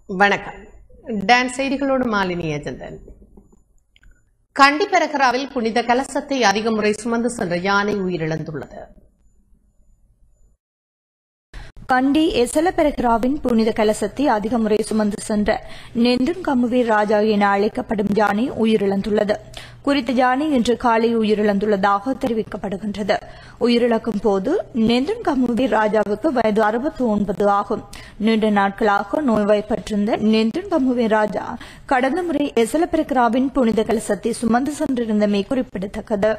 வணக்கம் டான் செய்திகளோடு மாலினி அஜந்தன் கண்டி பெரகராவில் புனித கலசத்தை அதிக முறை சுமந்து சென்ற யானை உயிரிழந்துள்ளது கண்டி எசலபெரகராவின் புனித கலசத்தை அதிக முறை சுமந்து சென்ற நெந்துன் கமுவீர் ராஜா என அழைக்கப்படும் யானை உயிரிழந்துள்ளது குறித்த யானை இன்று காலை உயிரிழந்துள்ளதாக தெரிவிக்கப்படுகின்றது உயிரிழக்கும் போது நெந்துன் கமுவீர் ராஜாவுக்கு வயது அறுபத்தி ஒன்பது ஆகும் நீண்ட நாட்களாக நோய்வாய்ப்பட்டிருந்த நெந்துன் கமுவீர் ராஜா கடந்த முறை எசலபெரகராவின் புனித கலசத்தை சுமந்து சென்றிருந்தமை குறிப்பிடத்தக்கது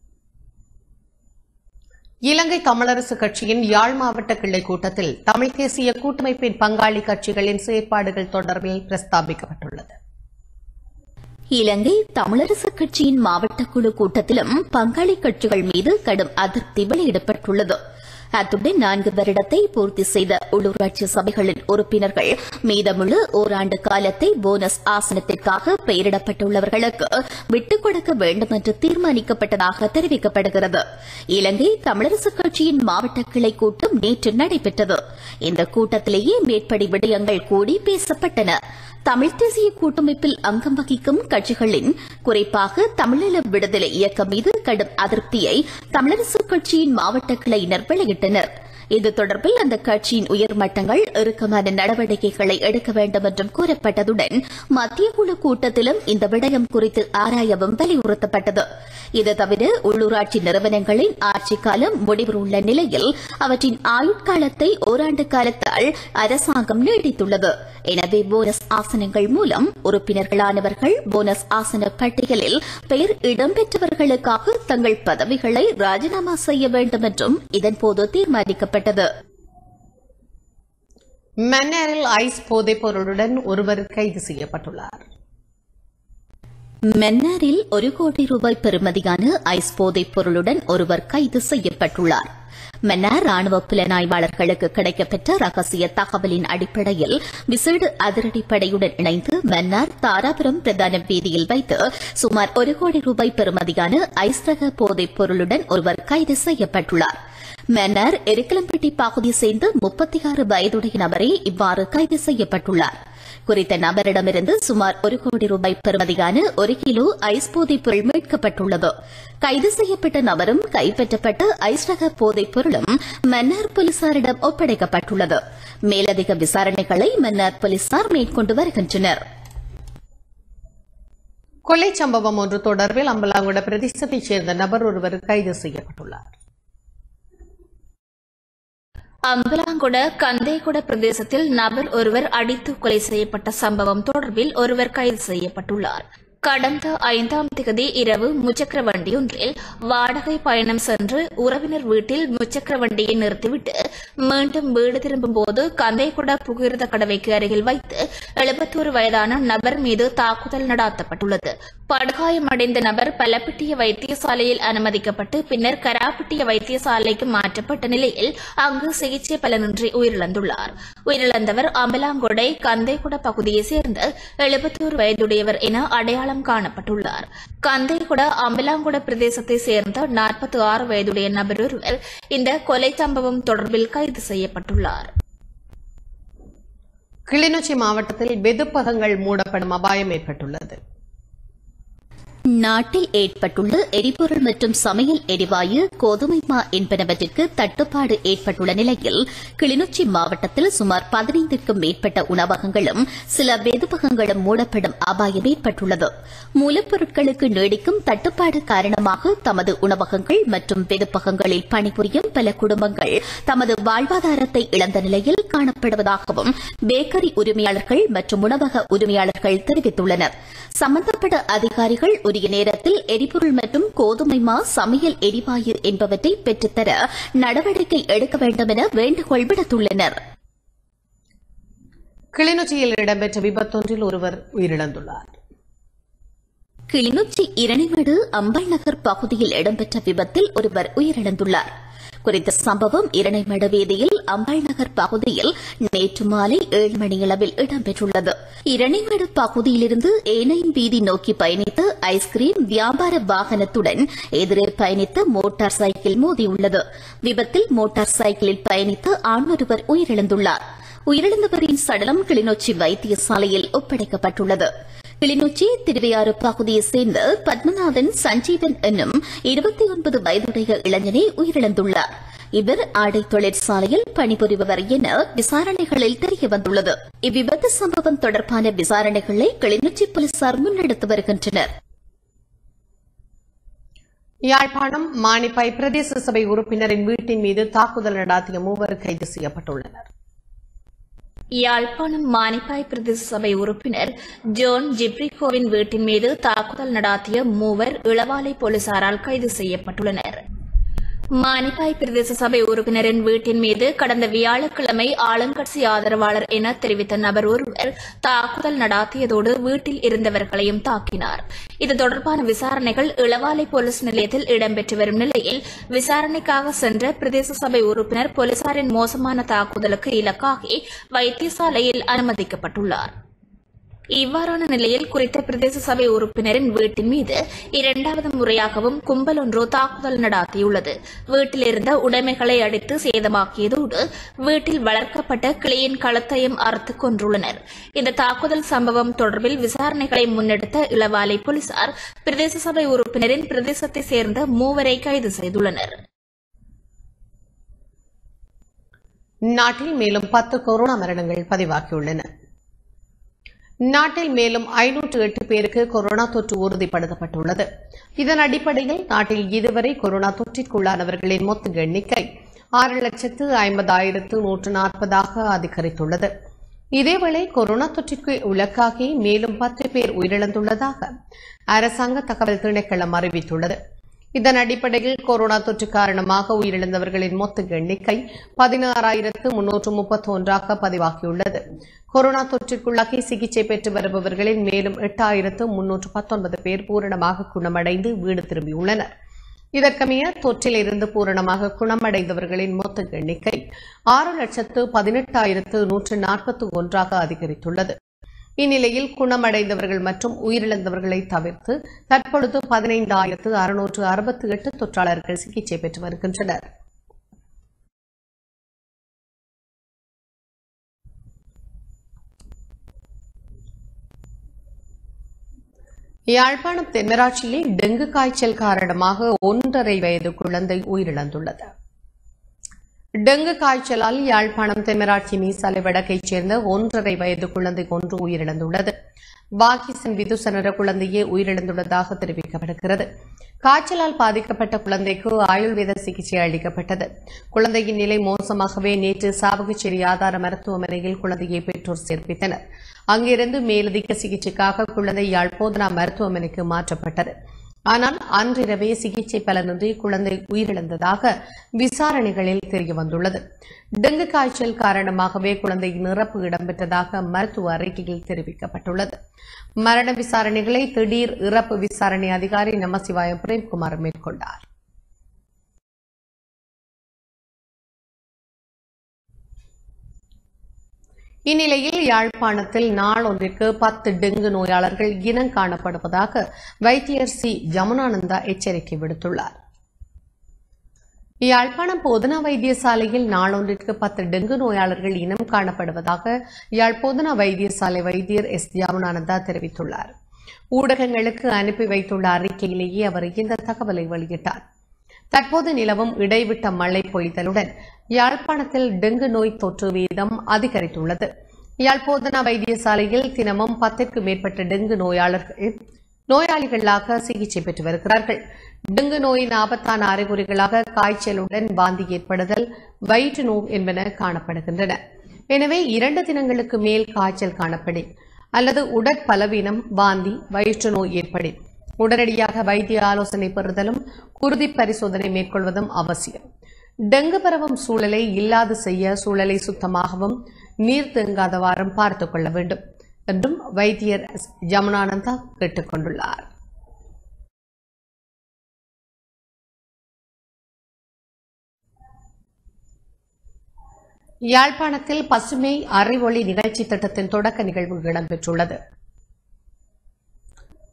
இலங்கை தமிழரசு கட்சியின் யாழ் மாவட்ட கிளை கூட்டத்தில் தமிழ் தேசிய கூட்டமைப்பின் பங்காளி கட்சிகளின் செயற்பாடுகள் தொடர்பில் பிரஸ்தாபிக்கப்பட்டுள்ளது இலங்கை தமிழரசு கட்சியின் மாவட்ட குழு கூட்டத்திலும் பங்காளி கட்சிகள் மீது கடும் அதிருப்தி வெளியிடப்பட்டுள்ளது அத்துடன் நான்கு வருடத்தை பூர்த்தி செய்த உள்ளூராட்சி சபைகளின் உறுப்பினர்கள் மீதமுள்ள ஓராண்டு காலத்தை போனஸ் ஆசனத்திற்காக பெயரிடப்பட்டுள்ளவர்களுக்கு விட்டுக் கொடுக்க வேண்டும் என்று தீர்மானிக்கப்பட்டதாக தெரிவிக்கப்படுகிறது இலங்கை தமிழரசு கட்சியின் மாவட்ட கிளை கூட்டம் நேற்று நடைபெற்றது இந்த கூட்டத்திலேயே மேற்படி விடயங்கள் கூடி பேசப்பட்டன தமிழ் தேசிய கூட்டமைப்பில் அங்கம் வகிக்கும் கட்சிகளின் குறிப்பாக தமிழீழ விடுதலை இயக்கம் மீது கடும் அதிருப்தியை தமிழரசு கட்சியின் மாவட்ட கிளையினர் வெளியிட்டனர் இது தொடர்பில் அந்த கட்சியின் உயர்மட்டங்கள் இறுக்கமான நடவடிக்கைகளை எடுக்க வேண்டும் என்றும் கூறப்பட்டதுடன் மத்திய குழு கூட்டத்திலும் இந்த விடயம் குறித்து ஆராயவும் வலியுறுத்தப்பட்டது இது தவிர உள்ளூராட்சி நிறுவனங்களின் ஆட்சிக் காலம் முடிவுள்ள நிலையில் அவற்றின் ஆயுட்காலத்தை ஓராண்டு காலத்தால் அரசாங்கம் நீடித்துள்ளது எனவே போனஸ் ஆசனங்கள் மூலம் உறுப்பினர்களானவர்கள் போனஸ் ஆசன பட்டியலில் பெயர் இடம்பெற்றவர்களுக்காக தங்கள் பதவிகளை ராஜினாமா செய்ய வேண்டும் என்றும் இதன்போது தீர்மானிக்கப்பட்டது மன்னாரில் ஐஸ் போதைப் பொருளுடன் ஒருவர் கைது செய்யப்பட்டுள்ளார் மன்னாரில் ஒரு கோடி ரூபாய் பெறுமதியான ஐஸ் போதைப் பொருளுடன் ஒருவர் கைது செய்யப்பட்டுள்ளார் மன்னார் ராணுவ புலனாய்வாளர்களுக்கு கிடைக்கப்பெற்ற ரகசிய தகவலின் அடிப்படையில் விசேட அதிரடிப்படையுடன் இணைந்து மன்னார் தாராபுரம் பிரதான வீதியில் வைத்து சுமார் ஒரு கோடி ரூபாய் பெறுமதியான ஐஸ் ரக போதைப் பொருளுடன் ஒருவர் கைது செய்யப்பட்டுள்ளார் மன்னார் எருக்கலம்பட்டி பகுதி சேர்ந்த முப்பத்தி ஆறு வயதுடைய நபரே இவ்வாறு கைது செய்யப்பட்டுள்ளார் குறித்த நபரிடமிருந்து சுமார் ஒரு கோடி ரூபாய் பெறுமதியான ஒரு கிலோ ஐஸ் போதைப் பொருள் மீட்கப்பட்டுள்ளது கைது செய்யப்பட்ட நபரும் கைப்பற்றப்பட்ட ஐஸ் ரக போதைப் பொருளும் மன்னார் போலீசாரிடம் ஒப்படைக்கப்பட்டுள்ளது மேலதிக விசாரணைகளை மன்னார் போலீசார் மேற்கொண்டு வருகின்றனர் கொலை சம்பவம் ஒன்று தொடர்பில் அம்பலாங்குட பிரதேசத்தைச் சேர்ந்த நபர் ஒருவர் கைது செய்யப்பட்டுள்ளார் அம்பலாங்குட கந்தேகுட பிரதேசத்தில் நபர் ஒருவர் அடித்து கொலை செய்யப்பட்ட சம்பவம் தொடர்பில் ஒருவர் கைது செய்யப்பட்டுள்ளார் கடந்த ஐந்தாம் திகதி இரவு முச்சக்கர வண்டியொன்றில் வாடகை பயணம் சென்று உறவினர் வீட்டில் முச்சக்கர வண்டியை நிறுத்திவிட்டு மீண்டும் வீடு திரும்பும் போது கந்தைக்குட புகிர்த கடவைக்கு அருகில் வைத்து எழுபத்தோரு வயதான நபர் மீது தாக்குதல் நடாத்தப்பட்டுள்ளது படுகாயமடைந்த நபர் பலப்பிட்டிய வைத்தியசாலையில் அனுமதிக்கப்பட்டு பின்னர் கராப்பிட்டிய வைத்தியசாலைக்கு மாற்றப்பட்ட நிலையில் அங்கு சிகிச்சை பலனின்றி உயிரிழந்துள்ளார் உயிரிழந்தவர் அம்பலாங்கொடை கந்தைக்குட பகுதியைச் சேர்ந்த எழுபத்தோரு வயதுடையவர் என அடையாளம் காணப்பட்டுள்ளார் கந்தைக்குட அம்பலாங்குட பிரதேசத்தை சேர்ந்த நாற்பத்தி ஆறு வயதுடைய நபர் ஒருவர் இந்த கொலை சம்பவம் தொடர்பில் கைது செய்யப்பட்டுள்ளார் கிளிநொச்சி மாவட்டத்தில் வெதுப்பகங்கள் மூடப்படும் அபாயம் ஏற்பட்டுள்ளது நாட்டில் ஏற்பட்டுள்ள எரிபொருள் மற்றும் சமையல் எரிவாயு கோதுமை மா என்பனவற்றிற்கு தட்டுப்பாடு ஏற்பட்டுள்ள நிலையில் கிளிநொச்சி மாவட்டத்தில் சுமார் பதினைந்திற்கும் மேற்பட்ட உணவகங்களும் சில வெதுப்பகங்களும் மூடப்படும் அபாயம் ஏற்பட்டுள்ளது மூலப்பொருட்களுக்கு நீடிக்கும் தட்டுப்பாடு காரணமாக தமது உணவகங்கள் மற்றும் வெதுப்பகங்களில் பணிபுரியும் பல குடும்பங்கள் தமது வாழ்வாதாரத்தை இழந்த நிலையில் காணப்படுவதாகவும் பேக்கரி உரிமையாளர்கள் மற்றும் உணவக உரிமையாளர்கள் தெரிவித்துள்ளனர் சம்பந்தப்பட்ட அதிகாரிகள் உரிய நேரத்தில் எரிபொருள் மற்றும் கோதுமை மா சமையல் எரிவாயு என்பவற்றை பெற்றுத்தர நடவடிக்கை எடுக்க வேண்டும் என வேண்டுகோள் விடுத்துள்ளனர் கிளிநொச்சியில் இடம்பெற்ற விபத்தொன்றில் ஒருவர் உயிரிழந்துள்ளார் கிளிநொச்சி இரணிமடு அம்பல் நகர் பகுதியில் இடம்பெற்ற விபத்தில் ஒருவர் உயிரிழந்துள்ளார் குறித்த சம்பவம் இரணைமடு வீதியில் அம்பாள் நகர் பகுதியில் நேற்று மாலை ஏழு மணியளவில் இடம்பெற்றுள்ளது இரணைமடு பகுதியிலிருந்து ஏனையின் வீதி நோக்கி பயணித்த ஐஸ்கிரீம் வியாபார வாகனத்துடன் எதிரே பயணித்த மோட்டார் சைக்கிள் மோதியுள்ளது விபத்தில் மோட்டார் சைக்கிளில் பயணித்த ஆண் ஒருவர் உயிரிழந்துள்ளார் உயிரிழந்தவரின் சடலம் கிளிநொச்சி வைத்தியசாலையில் ஒப்படைக்கப்பட்டுள்ளது கிளிநொச்சி திருவையாறு பகுதியைச் சேர்ந்த பத்மநாதன் சஞ்சீவன் என்னும் இருபத்தி ஒன்பது வயதுடைய இளைஞனே உயிரிழந்துள்ளார் இவர் ஆடை தொழிற்சாலையில் பணிபுரிபவர் என விசாரணைகளில் தெரியவந்துள்ளது இவ்விபத்து சம்பவம் தொடர்பான விசாரணைகளை கிளிநொச்சி போலீசார் முன்னெடுத்து வருகின்றனர் யாழ்ப்பாணம் மானிப்பாய் பிரதேச சபை உறுப்பினரின் வீட்டின் மீது தாக்குதல் நடாத்திய மூவர் கைது செய்யப்பட்டுள்ளனர் யாழ்ப்பாணம் மானிப்பாய் பிரதேச சபை உறுப்பினர் ஜோன் ஜிப்ரிகோவின் வீட்டின் மீது தாக்குதல் நடாத்திய மூவர் இளவாலை போலீசாரால் கைது செய்யப்பட்டுள்ளனர் மானிப்பாய் பிரதேச சபை உறுப்பினரின் வீட்டின் மீது கடந்த வியாழக்கிழமை ஆளுங்கட்சி ஆதரவாளர் என தெரிவித்த நபர் ஒருவர் தாக்குதல் நடாத்தியதோடு வீட்டில் இருந்தவர்களையும் தாக்கினார் இது தொடர்பான விசாரணைகள் இளவாலை போலீஸ் நிலையத்தில் இடம்பெற்று வரும் நிலையில் விசாரணைக்காக சென்ற பிரதேச சபை உறுப்பினர் போலீசாரின் மோசமான தாக்குதலுக்கு இலக்காகி வைத்தியசாலையில் அனுமதிக்கப்பட்டுள்ளார் இவ்வாறான நிலையில் குறித்த பிரதேச சபை உறுப்பினரின் வீட்டின் மீது இரண்டாவது முறையாகவும் கும்பல் ஒன்று தாக்குதல் நடாத்தியுள்ளது வீட்டில் இருந்த உடைமைகளை அடித்து சேதமாக்கியதோடு வீட்டில் வளர்க்கப்பட்ட கிளியின் களத்தையும் அறுத்து கொன்றுள்ளனர் இந்த தாக்குதல் சம்பவம் தொடர்பில் விசாரணைகளை முன்னெடுத்த இளவாலை போலீசார் பிரதேச சபை உறுப்பினரின் பிரதேசத்தை சேர்ந்த மூவரை கைது செய்துள்ளனர் நாட்டில் மேலும் பத்து கொரோனா மரணங்கள் பதிவாகியுள்ளன நாட்டில் மேலும் ஐநூற்று எட்டு பேருக்கு கொரோனா தொற்று உறுதிப்படுத்தப்பட்டுள்ளது இதன் அடிப்படையில் நாட்டில் இதுவரை கொரோனா தொற்றிற்குள்ளானவர்களின் மொத்த எண்ணிக்கை ஆறு லட்சத்து ஐம்பதாயிரத்து நூற்று நாற்பதாக அதிகரித்துள்ளது இதேவேளை கொரோனா தொற்றிற்கு இலக்காகி மேலும் பத்து பேர் உயிரிழந்துள்ளதாக அரசாங்க தகவல் திணைக்களம் அறிவித்துள்ளது இதன் அடிப்படையில் கொரோனா தொற்று காரணமாக உயிரிழந்தவர்களின் மொத்த எண்ணிக்கை பதினாறாயிரத்து முன்னூற்று முப்பத்தி ஒன்றாக பதிவாகியுள்ளது கொரோனா தொற்றிற்குள்ளாகி சிகிச்சை பெற்று வருபவர்களில் மேலும் எட்டாயிரத்து முன்னூற்று பத்தொன்பது பேர் பூரணமாக குணமடைந்து வீடு திரும்பியுள்ளனர் இதற்கமைய தொற்றில் இருந்து பூரணமாக குணமடைந்தவர்களின் மொத்த எண்ணிக்கை ஆறு லட்சத்து பதினெட்டாயிரத்து நூற்று நாற்பத்தி ஒன்றாக அதிகரித்துள்ளது இந்நிலையில் குணமடைந்தவர்கள் மற்றும் உயிரிழந்தவர்களை தவிர்த்து தற்பொழுது பதினைந்தாயிரத்து அறுநூற்று அறுபத்தி எட்டு தொற்றாளர்கள் சிகிச்சை பெற்று வருகின்றனர் யாழ்ப்பாணம் தென்மராட்சியில் டெங்கு காய்ச்சல் காரணமாக ஒன்றரை வயது குழந்தை உயிரிழந்துள்ளது டெங்கு காய்ச்சலால் யாழ்ப்பாணம் தென்மராட்சி மீசாலை வடக்கைச் சேர்ந்த ஒன்றரை வயது குழந்தை ஒன்று உயிரிழந்துள்ளது வாகிசன் விதுசன் என்ற குழந்தையே உயிரிழந்துள்ளதாக தெரிவிக்கப்படுகிறது காய்ச்சலால் பாதிக்கப்பட்ட குழந்தைக்கு ஆயுர்வேத சிகிச்சை அளிக்கப்பட்டது குழந்தையின் நிலை மோசமாகவே நேற்று சாவகச்சேரி ஆதார மருத்துவமனையில் குழந்தையை பெற்றோர் சேர்ப்பித்தனர் அங்கிருந்து மேலதிக சிகிச்சைக்காக குழந்தை யாழ் போதனா மருத்துவமனைக்கு மாற்றப்பட்டது ஆனால் அன்றிரவே சிகிச்சை பலனின்றி குழந்தை உயிரிழந்ததாக விசாரணைகளில் தெரியவந்துள்ளது டெங்கு காய்ச்சல் காரணமாகவே குழந்தையின் இறப்பு இடம்பெற்றதாக மருத்துவ அறிக்கையில் தெரிவிக்கப்பட்டுள்ளது மரண விசாரணைகளை திடீர் இறப்பு விசாரணை அதிகாரி நமசிவாயம் பிரேம்குமார் மேற்கொண்டார் இந்நிலையில் யாழ்ப்பாணத்தில் நாளொன்றிற்கு பத்து டெங்கு நோயாளர்கள் இனம் காணப்படுவதாக வைத்தியர் சி ஜமுனானந்தா எச்சரிக்கை விடுத்துள்ளார் யாழ்ப்பாணம் போதனா வைத்தியசாலையில் நாளொன்றிற்கு பத்து டெங்கு நோயாளர்கள் இனம் காணப்படுவதாக யாழ் போதனா வைத்தியசாலை வைத்தியர் எஸ் ஜமுனானந்தா தெரிவித்துள்ளார் ஊடகங்களுக்கு அனுப்பி வைத்துள்ள அறிக்கையிலேயே அவர் இந்த தகவலை வெளியிட்டார் தற்போது நிலவும் இடைவிட்ட மழை பொழிதலுடன் யாழ்ப்பாணத்தில் டெங்கு நோய் தொற்று வீதம் அதிகரித்துள்ளது யாழ்ப்போதனா வைத்தியசாலையில் தினமும் பத்திற்கு மேற்பட்ட டெங்கு நோயாளர்கள் நோயாளிகளாக சிகிச்சை பெற்று வருகிறார்கள் டெங்கு நோயின் ஆபத்தான அறிகுறிகளாக காய்ச்சலுடன் வாந்தி ஏற்படுதல் வயிற்று நோய் என்பன காணப்படுகின்றன எனவே இரண்டு தினங்களுக்கு மேல் காய்ச்சல் காணப்படின் அல்லது உடற்பலவீனம் வாந்தி வயிற்று நோய் ஏற்படின் உடனடியாக வைத்திய ஆலோசனை பெறுதலும் குருதி பரிசோதனை மேற்கொள்வதும் அவசியம் டெங்கு பரவும் சூழலை இல்லாது செய்ய சூழலை சுத்தமாகவும் நீர் தேங்காதவாறும் பார்த்துக் கொள்ள வேண்டும் என்றும் வைத்தியர் எஸ். ஜமுனானந்தா கேட்டுக் கொண்டுள்ளார் யாழ்ப்பாணத்தில் பசுமை அறிவொளி நிகழ்ச்சி திட்டத்தின் தொடக்க நிகழ்வு இடம்பெற்றுள்ளது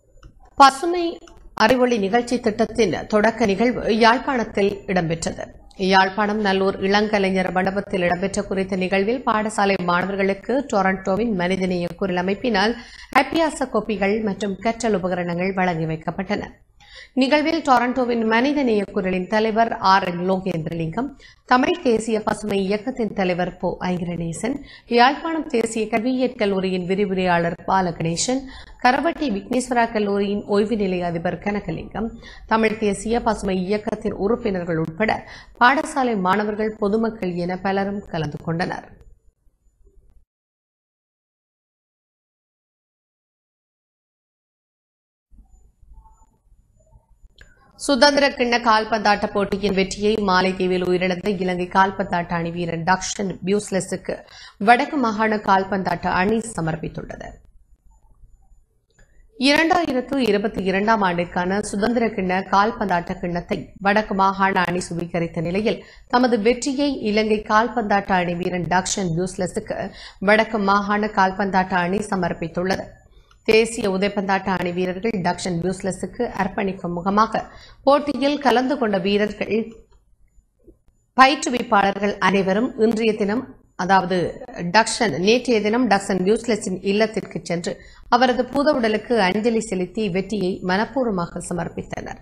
பசுமை அறிவொளி நிகழ்ச்சி திட்டத்தின் தொடக்க நிகழ்வு யாழ்ப்பாணத்தில் இடம்பெற்றது யாழ்ப்பாணம் நல்லூர் இளங்கலைஞர் மண்டபத்தில் இடம்பெற்ற குறித்த நிகழ்வில் பாடசாலை மாணவர்களுக்கு டொரண்டோவின் மனிதநேய குரல் அமைப்பினால் அபியாச கோப்பிகள் மற்றும் கற்றல் உபகரணங்கள் வழங்கி வைக்கப்பட்டன நிகழ்வில் டொரண்டோவின் மனிதநேய குரலின் தலைவர் ஆர் என் லோகேந்திரலிங்கம் தமிழ் தேசிய பசுமை இயக்கத்தின் தலைவர் போ ஐங்கரநேசன் யாழ்ப்பாணம் தேசிய கல்வியியற் கல்லூரியின் விரிவுரையாளர் பாலகணேசன் கரவட்டி விக்னேஸ்வரா கல்லூரியின் ஓய்வு நிலைய அதிபர் கனகலிங்கம் தமிழ் தேசிய பசுமை இயக்கத்தின் உறுப்பினர்கள் உட்பட பாடசாலை மாணவர்கள் பொதுமக்கள் என பலரும் கலந்து கொண்டனர் சுதந்திர கிண்ண கால்பந்தாட்ட போட்டியின் வெற்றியை மாலைதீவில் உயிரிழந்த இலங்கை கால்பந்தாட்ட அணி வீரன் டாக்ஷன் பியூஸ்லெஸுக்கு வடக்கு மாகாண கால்பந்தாட்ட அணி சமர்ப்பித்துள்ளது இரண்டாயிரத்து இருபத்தி இரண்டாம் ஆண்டிற்கான சுதந்திர கிண்ண கால்பந்தாட்ட கிண்ணத்தை வடக்கு மாகாண அணி சுவீகரித்த நிலையில் தமது வெற்றியை இலங்கை கால்பந்தாட்ட அணி வீரன் டாக்ஷன் பியூஸ்லெஸுக்கு வடக்கு மாகாண கால்பந்தாட்ட அணி சமர்ப்பித்துள்ளது தேசிய உதைப்பந்தாட்ட அணி வீரர்கள் டாக்ஷன் பியூஸ்லெஸுக்கு அர்ப்பணிக்கும் முகமாக போட்டியில் கலந்து கொண்ட வீரர்கள் பயிற்றுவிப்பாளர்கள் அனைவரும் இன்றைய தினம் அதாவது டக்ஷன் நேற்றைய தினம் டக்சன் பியூஸ்லெஸின் இல்லத்திற்கு சென்று அவரது பூதவுடலுக்கு அஞ்சலி செலுத்தி வெற்றியை மனப்பூர்வமாக சமர்ப்பித்தனர்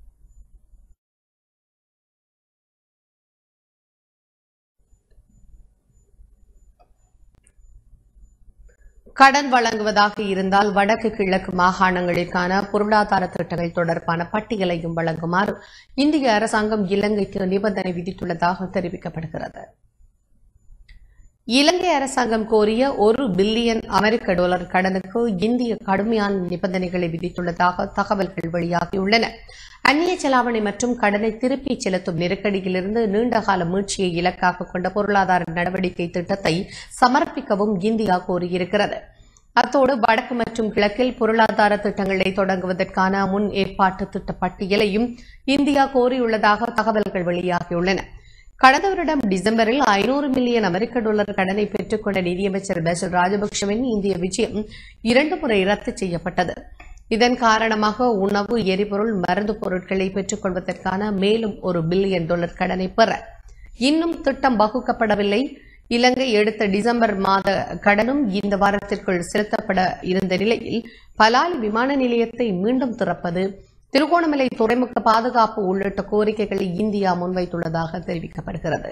கடன் வழங்குவதாக இருந்தால் வடக்கு கிழக்கு மாகாணங்களுக்கான பொருளாதார திட்டங்கள் தொடர்பான பட்டியலையும் வழங்குமாறு இந்திய அரசாங்கம் இலங்கைக்கு நிபந்தனை விதித்துள்ளதாக தெரிவிக்கப்படுகிறது இலங்கை அரசாங்கம் கோரிய ஒரு பில்லியன் அமெரிக்க டாலர் கடனுக்கு இந்திய கடுமையான நிபந்தனைகளை விதித்துள்ளதாக தகவல்கள் வெளியாகியுள்ளன அந்நிய செலாவணி மற்றும் கடனை திருப்பிச் செலுத்தும் நெருக்கடியிலிருந்து நீண்டகால மீட்சியை இலக்காக கொண்ட பொருளாதார நடவடிக்கை திட்டத்தை சமர்ப்பிக்கவும் இந்தியா கோரியிருக்கிறது அத்தோடு வடக்கு மற்றும் கிழக்கில் பொருளாதார திட்டங்களை தொடங்குவதற்கான முன் ஏற்பாட்டு திட்ட பட்டியலையும் இந்தியா கோரியுள்ளதாக தகவல்கள் வெளியாகியுள்ளன கடந்த வருடம் டிசம்பரில் ஐநூறு மில்லியன் அமெரிக்க டாலர் கடனை பெற்றுக்கொண்ட நிதியமைச்சர் பெசல் ராஜபக்சவின் இந்திய விஜயம் இரண்டு முறை ரத்து செய்யப்பட்டது இதன் காரணமாக உணவு எரிபொருள் மருந்து பொருட்களை பெற்றுக் கொள்வதற்கான மேலும் ஒரு பில்லியன் டாலர் கடனை பெற இன்னும் திட்டம் வகுக்கப்படவில்லை இலங்கை எடுத்த டிசம்பர் மாத கடனும் இந்த வாரத்திற்குள் செலுத்தப்பட இருந்த நிலையில் பலாலி விமான நிலையத்தை மீண்டும் திறப்பது திருகோணமலை துறைமுக பாதுகாப்பு உள்ளிட்ட கோரிக்கைகளை இந்தியா முன்வைத்துள்ளதாக தெரிவிக்கப்படுகிறது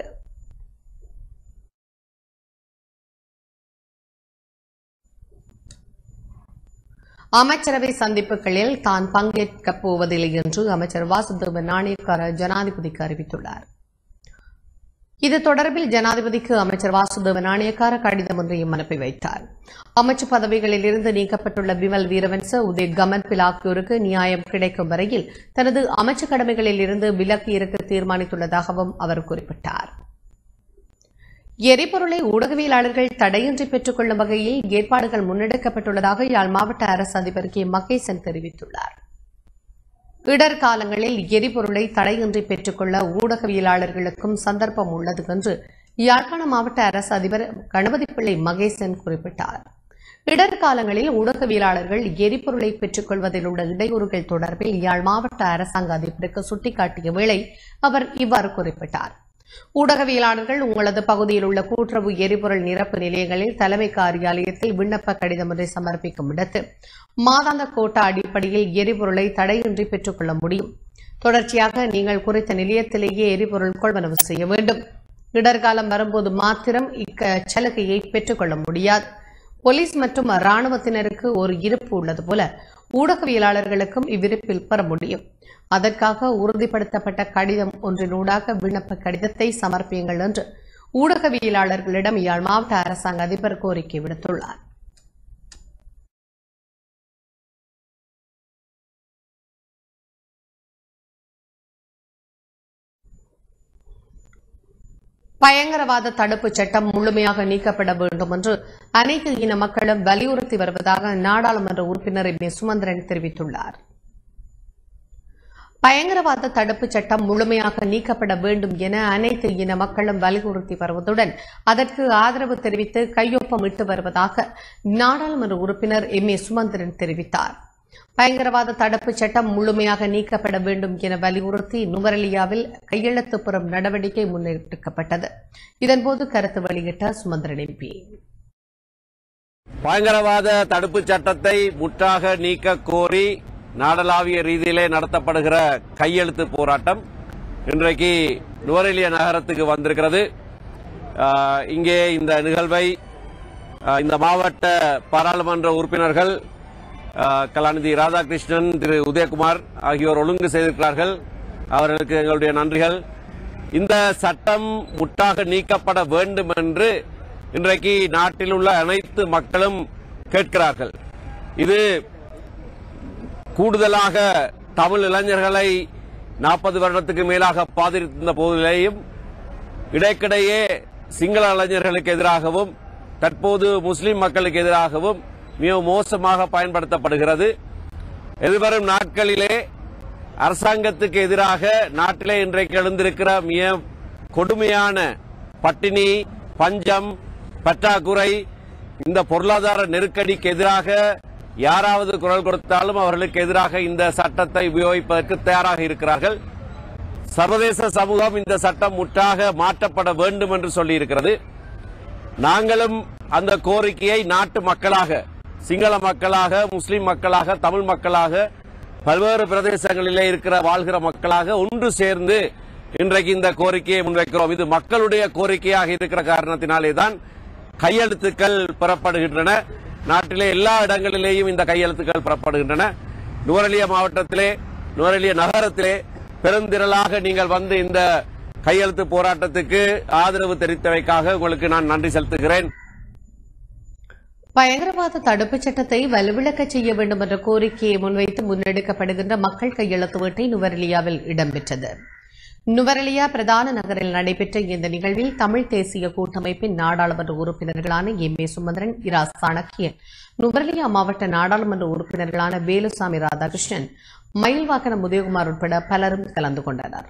அமைச்சரவை சந்திப்புகளில் தான் பங்கேற்கப் போவதில்லை என்று அமைச்சர் வாசுதேவ நாணயக்கார ஜனாதிபதிக்கு அறிவித்துள்ளார் இது தொடர்பில் ஜனாதிபதிக்கு அமைச்சர் வாசுதேவ நாணயக்கார கடிதம் ஒன்றையும் அனுப்பி வைத்தார் அமைச்சு பதவிகளில் இருந்து நீக்கப்பட்டுள்ள பிமல் வீரவன்ச உதய் கமன்பில் ஆகியோருக்கு நியாயம் கிடைக்கும் வரையில் தனது அமைச்சு கடமைகளில் இருந்து விலக்கு இருக்க தீர்மானித்துள்ளதாகவும் அவர் குறிப்பிட்டார் எரிபொருளை ஊடகவியலாளர்கள் தடையின்றி பெற்றுக் கொள்ளும் வகையில் ஏற்பாடுகள் முன்னெடுக்கப்பட்டுள்ளதாக யாழ் மாவட்ட அரசு அதிபர் கே மகேசன் தெரிவித்துள்ளார் இடர் காலங்களில் எரிபொருளை தடையின்றி பெற்றுக்கொள்ள ஊடகவியலாளர்களுக்கும் சந்தர்ப்பம் உள்ளது என்று யாழ்ப்பாண மாவட்ட அரசு அதிபர் கணபதி பிள்ளை மகேசன் குறிப்பிட்டார் இடர் காலங்களில் ஊடகவியலாளர்கள் எரிபொருளை பெற்றுக் கொள்வதில் உள்ள இடையூறுகள் தொடர்பில் யாழ் மாவட்ட அரசாங்க அதிபருக்கு சுட்டிக்காட்டிய வேளை அவர் இவ்வாறு குறிப்பிட்டார் ஊடகவியலாளர்கள் உங்களது பகுதியில் உள்ள கூட்டுறவு எரிபொருள் நிரப்பு நிலையங்களில் தலைமை காரியாலயத்தில் விண்ணப்ப கடிதம் ஒன்றை சமர்ப்பிக்கும் இடத்து மாதாந்த கோட்டா அடிப்படையில் எரிபொருளை தடையின்றி பெற்றுக்கொள்ள முடியும் தொடர்ச்சியாக நீங்கள் குறித்த நிலையத்திலேயே எரிபொருள் கொள்வனவு செய்ய வேண்டும் இடர்காலம் வரும்போது மாத்திரம் இச்சலுகையை பெற்றுக்கொள்ள முடியாது போலீஸ் மற்றும் ராணுவத்தினருக்கு ஒரு இருப்பு உள்ளது போல ஊடகவியலாளர்களுக்கும் இவ்விருப்பில் பெற முடியும் அதற்காக உறுதிப்படுத்தப்பட்ட கடிதம் ஒன்றினூடாக விண்ணப்ப கடிதத்தை சமர்ப்பியுங்கள் என்று ஊடகவியலாளர்களிடம் யாழ் மாவட்ட அரசாங்க அதிபர் கோரிக்கை விடுத்துள்ளார் பயங்கரவாத தடுப்புச் சட்டம் முழுமையாக நீக்கப்பட வேண்டும் என்று அனைத்து இன மக்களும் வலியுறுத்தி வருவதாக நாடாளுமன்ற உறுப்பினர் எம் ஏ சுமந்திரன் தெரிவித்துள்ளார் பயங்கரவாத தடுப்புச் சட்டம் முழுமையாக நீக்கப்பட வேண்டும் என அனைத்து இன மக்களும் வலியுறுத்தி வருவதுடன் அதற்கு ஆதரவு தெரிவித்து கையொப்பமிட்டு வருவதாக நாடாளுமன்ற உறுப்பினர் எம் ஏ சுமந்திரன் தெரிவித்தார் பயங்கரவாத தடுப்புச் சட்டம் முழுமையாக நீக்கப்பட வேண்டும் என வலியுறுத்தி நுவரெலியாவில் கையெழுத்து பெறும் நடவடிக்கை முன்னெடுக்கப்பட்டது இதன்போது கருத்து வெளியிட்ட சுமந்திரன் எம்பி பயங்கரவாத தடுப்புச் சட்டத்தை முற்றாக நீக்க கோரி நாடளாவிய ரீதியிலே நடத்தப்படுகிற கையெழுத்து போராட்டம் இன்றைக்கு நுவரெலியா நகரத்துக்கு வந்திருக்கிறது ஆஹ், இங்கே இந்த நிகழ்வை ஆஹ், இந்த மாவட்ட பாராளுமன்ற உறுப்பினர்கள் ஆஹ், கலாநிதி ராதாகிருஷ்ணன் திரு உதயகுமார் ஆகியோர் ஒழுங்கு செய்திருக்கிறார்கள் அவர்களுக்கு எங்களுடைய நன்றிகள் இந்த சட்டம் முற்றாக நீக்கப்பட வேண்டும் என்று இன்றைக்கு நாட்டில் உள்ள அனைத்து மக்களும் கேட்கிறார்கள் இது கூடுதலாக தமிழ் இளைஞர்களை நாற்பது வருடத்துக்கு மேலாக பாதித்திருந்த போதிலேயும் இடைக்கிடையே சிங்கள இளைஞர்களுக்கு எதிராகவும் தற்போது முஸ்லிம் மக்களுக்கு எதிராகவும் மிக மோசமாக பயன்படுத்தப்படுகிறது எதிர்வரும் நாட்களிலே அரசாங்கத்துக்கு எதிராக நாட்டிலே இன்றைக்கு எழுந்திருக்கிற மிக கொடுமையான பட்டினி பஞ்சம் பற்றாக்குறை இந்த பொருளாதார நெருக்கடிக்கு எதிராக யாராவது குரல் கொடுத்தாலும் அவர்களுக்கு எதிராக இந்த சட்டத்தை உபயோகிப்பதற்கு தயாராக இருக்கிறார்கள் சர்வதேச சமூகம் இந்த சட்டம் முற்றாக மாற்றப்பட வேண்டும் என்று சொல்லியிருக்கிறது நாங்களும் அந்த கோரிக்கையை நாட்டு மக்களாக சிங்கள மக்களாக முஸ்லிம் மக்களாக தமிழ் மக்களாக பல்வேறு பிரதேசங்களிலே இருக்கிற வாழ்கிற மக்களாக ஒன்று சேர்ந்து இன்றைக்கு இந்த கோரிக்கையை முன்வைக்கிறோம் இது மக்களுடைய கோரிக்கையாக இருக்கிற காரணத்தினாலே தான் கையெழுத்துக்கள் பெறப்படுகின்றன நாட்டிலே எல்லா இடங்களிலேயும் இந்த கையெழுத்துக்கள் பெறப்படுகின்றன நுவரெலியா மாவட்டத்திலே நுவரெலியா நகரத்திலே பெருந்திரளாக நீங்கள் வந்து இந்த கையெழுத்து போராட்டத்துக்கு ஆதரவு தெரிவித்தவைக்காக உங்களுக்கு நான் நன்றி செலுத்துகிறேன் பயங்கரவாத தடுப்புச் சட்டத்தை வலுவிழக்கச் செய்ய வேண்டும் என்ற கோரிக்கையை முன்வைத்து முன்னெடுக்கப்படுகின்ற மக்கள் கையெழுத்து வேட்டை நுவரெலியாவில் இடம்பெற்றது நுவரெலியா பிரதான நகரில் நடைபெற்ற இந்த நிகழ்வில் தமிழ் தேசிய கூட்டமைப்பின் நாடாளுமன்ற உறுப்பினர்களான எம் ஏ சுமந்திரன் இரா சாணக்கியன் நுவரெலியா மாவட்ட நாடாளுமன்ற உறுப்பினர்களான வேலுசாமி ராதாகிருஷ்ணன் மயில்வாக்கனம் உதயகுமார் உட்பட பலரும் கலந்து கொண்டனர்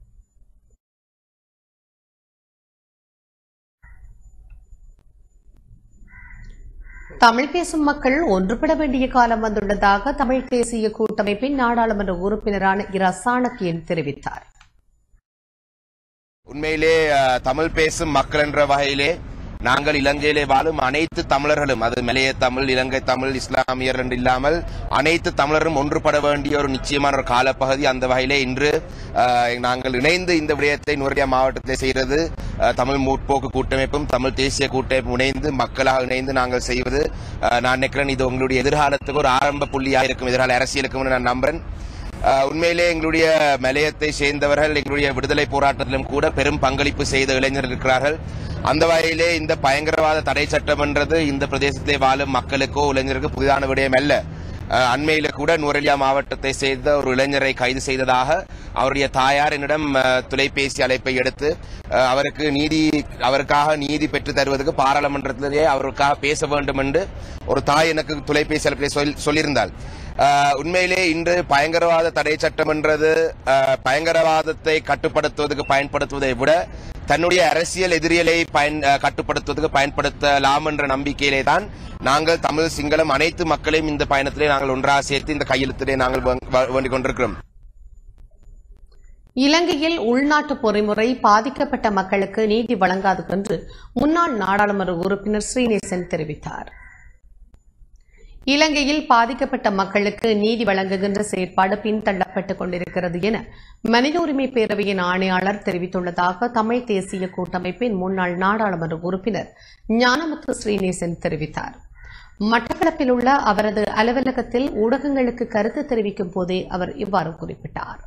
தமிழ் பேசும் மக்கள் ஒன்றுபட வேண்டிய காலம் வந்துள்ளதாக தமிழ் தேசிய கூட்டமைப்பின் நாடாளுமன்ற உறுப்பினரான இரா சாணக்கியன் தெரிவித்தார் உண்மையிலே அஹ், தமிழ் பேசும் மக்கள் என்ற வகையிலே நாங்கள் இலங்கையிலே வாழும் அனைத்து தமிழர்களும் அது மலைய தமிழ் இலங்கை தமிழ் இஸ்லாமியர் என்று இல்லாமல் அனைத்து தமிழரும் ஒன்றுபட வேண்டிய ஒரு நிச்சயமான ஒரு காலப்பகுதி அந்த வகையிலே இன்று அஹ், நாங்கள் இணைந்து இந்த விடயத்தை நுவரெலியா மாவட்டத்தில் செய்கிறது அஹ், தமிழ் முற்போக்கு கூட்டமைப்பும் தமிழ் தேசிய கூட்டமைப்பும் இணைந்து மக்களாக இணைந்து நாங்கள் செய்வது அஹ், நான் நினைக்கிறேன் இது உங்களுடைய எதிர்காலத்துக்கு ஒரு ஆரம்ப புள்ளியாக இருக்கும் எதிர்கால அரசியலுக்கும் நான் நம்புறேன் அஹ் உண்மையிலே எங்களுடைய மலையத்தை சேர்ந்தவர்கள் எங்களுடைய விடுதலை போராட்டத்திலும் கூட பெரும் பங்களிப்பு செய்த இளைஞர்கள் இருக்கிறார்கள் அந்த வகையிலே இந்த பயங்கரவாத தடை சட்டம் என்றது இந்த பிரதேசத்திலே வாழும் மக்களுக்கோ இளைஞருக்கு புதிதான விடயம் அல்ல அஹ் அண்மையில கூட நுவரெலியா மாவட்டத்தை சேர்ந்த ஒரு இளைஞரை கைது செய்ததாக அவருடைய தாயார் என்னிடம் அஹ், தொலைபேசி அழைப்பை எடுத்து அஹ், அவருக்கு நீதி அவருக்காக நீதி பெற்று தருவதற்கு பாராளுமன்றத்திலேயே அவருக்காக பேச வேண்டும் என்று ஒரு தாய் எனக்கு தொலைபேசி அழைப்பிலே சொல்- சொல்லியிருந்தாள் அஹ், உண்மையிலே இன்று பயங்கரவாத தடை சட்டம் என்றது அஹ், பயங்கரவாதத்தை கட்டுப்படுத்துவதற்கு பயன்படுத்துவதை விட தன்னுடைய அரசியல் எதிரிகளை பயன் அஹ், கட்டுப்படுத்துவதற்கு பயன்படுத்தலாம் என்ற நம்பிக்கையிலே தான் நாங்கள் தமிழ் சிங்களம் அனைத்து மக்களையும் இந்த பயணத்திலே நாங்கள் ஒன்றாக சேர்த்து இந்த கையெழுத்திலே நாங்கள் வ- வ- வேண்டிக் கொண்டிருக்கிறோம் இலங்கையில் உள்நாட்டு பொறிமுறை பாதிக்கப்பட்ட மக்களுக்கு நீதி வழங்காது என்று முன்னாள் நாடாளுமன்ற உறுப்பினர் ஸ்ரீநேசன் தெரிவித்தார் இலங்கையில் பாதிக்கப்பட்ட மக்களுக்கு நீதி வழங்குகின்ற செயற்பாடு பின்தள்ளப்பட்டுக் கொண்டிருக்கிறது என மனித உரிமை பேரவையின் ஆணையாளர் தெரிவித்துள்ளதாக தமிழ் தேசிய கூட்டமைப்பின் முன்னாள் நாடாளுமன்ற உறுப்பினர் ஞானமுத்து ஸ்ரீநேசன் தெரிவித்தார் மட்டக்களப்பில் உள்ள அவரது அலுவலகத்தில் ஊடகங்களுக்கு கருத்து தெரிவிக்கும் போதே அவர் இவ்வாறு குறிப்பிட்டார்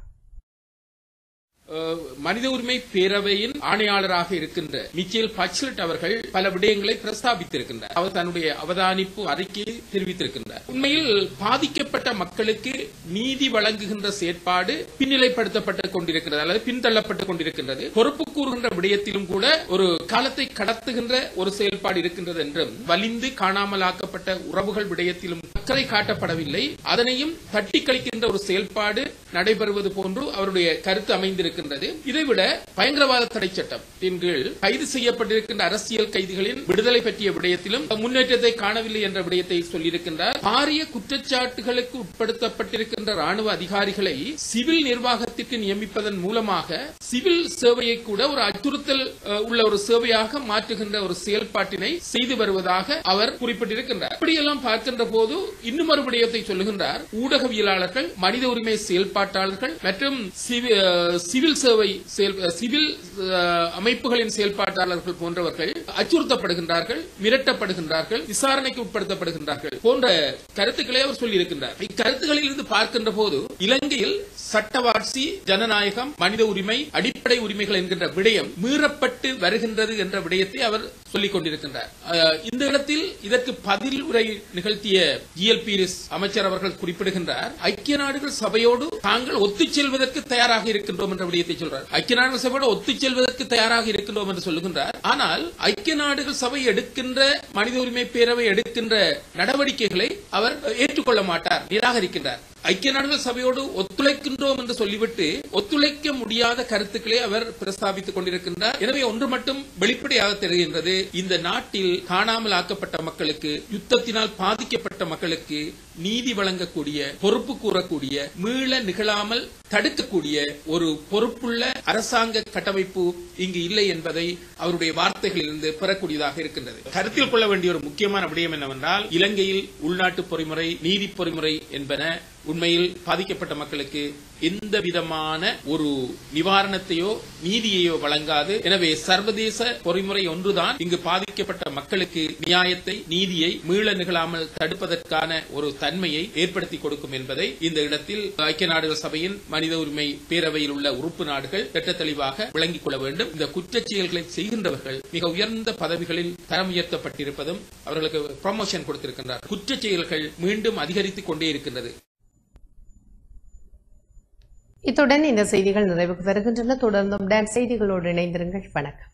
அஹ், மனித உரிமை பேரவையின் ஆணையாளராக இருக்கின்ற மிச்சேல் பச்லட் அவர்கள் பல விடயங்களை பிரஸ்தாபித்திருக்கின்றார் அவர் தன்னுடைய அவதானிப்பு அறிக்கையை தெரிவித்திருக்கின்றார் உண்மையில் பாதிக்கப்பட்ட மக்களுக்கு நீதி வழங்குகின்ற செயற்பாடு பின்னிலைப்படுத்தப்பட்டுக் கொண்டிருக்கிறது அல்லது பின்தள்ளப்பட்டுக் கொண்டிருக்கின்றது பொறுப்பு கூறுகின்ற விடயத்திலும் கூட ஒரு காலத்தை கடத்துகின்ற ஒரு செயல்பாடு இருக்கின்றது என்றும் வலிந்து காணாமலாக்கப்பட்ட உறவுகள் விடயத்திலும் அக்கறை காட்டப்படவில்லை அதனையும் தட்டி கழிக்கின்ற ஒரு செயல்பாடு நடைபெறுவது போன்று அவருடைய கருத்து அமைந்திருக்கின்றது இதைவிட பயங்கரவாத தடை சட்டம் கீழ் கைது செய்யப்பட்டிருக்கின்ற அரசியல் கைதிகளின் விடுதலை பற்றிய விடயத்திலும் முன்னேற்றத்தை காணவில்லை என்ற விடயத்தை சொல்லியிருக்கின்றார் பாரிய குற்றச்சாட்டுகளுக்கு உட்படுத்தப்பட்டிருக்கின்ற ராணுவ அதிகாரிகளை சிவில் நிர்வாகத்திற்கு நியமிப்பதன் மூலமாக சிவில் சேவையை கூட ஒரு அச்சுறுத்தல் அஹ், உள்ள ஒரு சேவையாக மாற்றுகின்ற ஒரு செயல்பாட்டினை செய்து வருவதாக அவர் குறிப்பிட்டிருக்கின்றார் இப்படியெல்லாம் பார்க்கின்ற போது இன்னும் ஒரு விடயத்தை சொல்லுகின்றார் ஊடகவியலாளர்கள் மனித உரிமை செயல்பாட்டாளர்கள் மற்றும் சிவி- அஹ், சிவில் சேவை செயல் சிவில் அஹ், அமைப்புகளின் செயல்பாட்டாளர்கள் போன்றவர்கள் அச்சுறுத்தப்படுகின்றார்கள் மிரட்டப்படுகின்றார்கள் விசாரணைக்கு உட்படுத்தப்படுகின்றார்கள் போன்ற கருத்துக்களை அவர் சொல்லியிருக்கின்றார் இக்கருத்துக்களில் இருந்து பார்க்கின்ற போது இலங்கையில் சட்டவாட்சி ஜனநாயகம் மனித உரிமை அடிப்படை உரிமைகள் என்கின்ற விடயம் மீறப்பட்டு வருகின்றது என்ற விடயத்தை அவர் சொல்லிக் கொண்டிருக்கின்றார் அஹ், இந்த இடத்தில் இதற்கு பதில் உரை நிகழ்த்திய ஜிஎல் பீரிஸ் அமைச்சர் அவர்கள் குறிப்பிடுகின்றார் ஐக்கிய நாடுகள் சபையோடு தாங்கள் ஒத்துச் செல்வதற்கு தயாராக இருக்கின்றோம் என்ற விடயத்தை சொல்றார் ஐக்கிய நாடுகள் சபையோடு ஒத்துச் செல்வதற்கு தயாராக இருக்கின்றோம் என்று சொல்லுகின்றார் ஆனால் ஐக்கிய நாடுகள் சபை எடுக்கின்ற மனித உரிமை பேரவை எடுக்கின்ற நடவடிக்கைகளை அவர் ஏற்றுக்கொள்ள மாட்டார் நிராகரிக்கின்றார் ஐக்கிய நாடுகள் சபையோடு ஒத்துழைக்கின்றோம் என்று சொல்லிவிட்டு ஒத்துழைக்க முடியாத கருத்துக்களை அவர் பிரஸ்தாபித்துக் கொண்டிருக்கின்றார் எனவே ஒன்று மட்டும் வெளிப்படையாக தெரிகின்றது இந்த நாட்டில் காணாமல் ஆக்கப்பட்ட மக்களுக்கு யுத்தத்தினால் பாதிக்கப்பட்ட மக்களுக்கு நீதி வழங்கக்கூடிய பொறுப்பு கூறக்கூடிய மீள நிகழாமல் தடுக்கக்கூடிய ஒரு பொறுப்புள்ள அரசாங்க கட்டமைப்பு இங்கு இல்லை என்பதை அவருடைய வார்த்தைகளிலிருந்து பெறக்கூடியதாக இருக்கின்றது கருத்தில் கொள்ள வேண்டிய ஒரு முக்கியமான விடயம் என்னவென்றால் இலங்கையில் உள்நாட்டு பொறிமுறை நீதி பொறிமுறை என்பன உண்மையில் பாதிக்கப்பட்ட மக்களுக்கு எந்த விதமான ஒரு நிவாரணத்தையோ நீதியையோ வழங்காது எனவே சர்வதேச பொறிமுறை ஒன்றுதான் இங்கு பாதிக்கப்பட்ட மக்களுக்கு நியாயத்தை நீதியை மீள நிகழாமல் தடுப்பதற்கான ஒரு தன்மையை ஏற்படுத்தி கொடுக்கும் என்பதை இந்த இடத்தில் ஐக்கிய நாடுகள் சபையின் மனித உரிமை பேரவையில் உள்ள உறுப்பு நாடுகள் திட்ட தெளிவாக விளங்கிக் கொள்ள வேண்டும் இந்த குற்றச் செயல்களை செய்கின்றவர்கள் மிக உயர்ந்த பதவிகளில் தரம் உயர்த்தப்பட்டிருப்பதும் அவர்களுக்கு ப்ரமோஷன் கொடுத்திருக்கின்றார் குற்றச் செயல்கள் மீண்டும் அதிகரித்துக் கொண்டே இருக்கின்றது இத்துடன் இந்த செய்திகள் நிறைவுக்கு வருகின்றன தொடர்ந்தும் டான் செய்திகளோடு இணைந்திருங்கள் வணக்கம்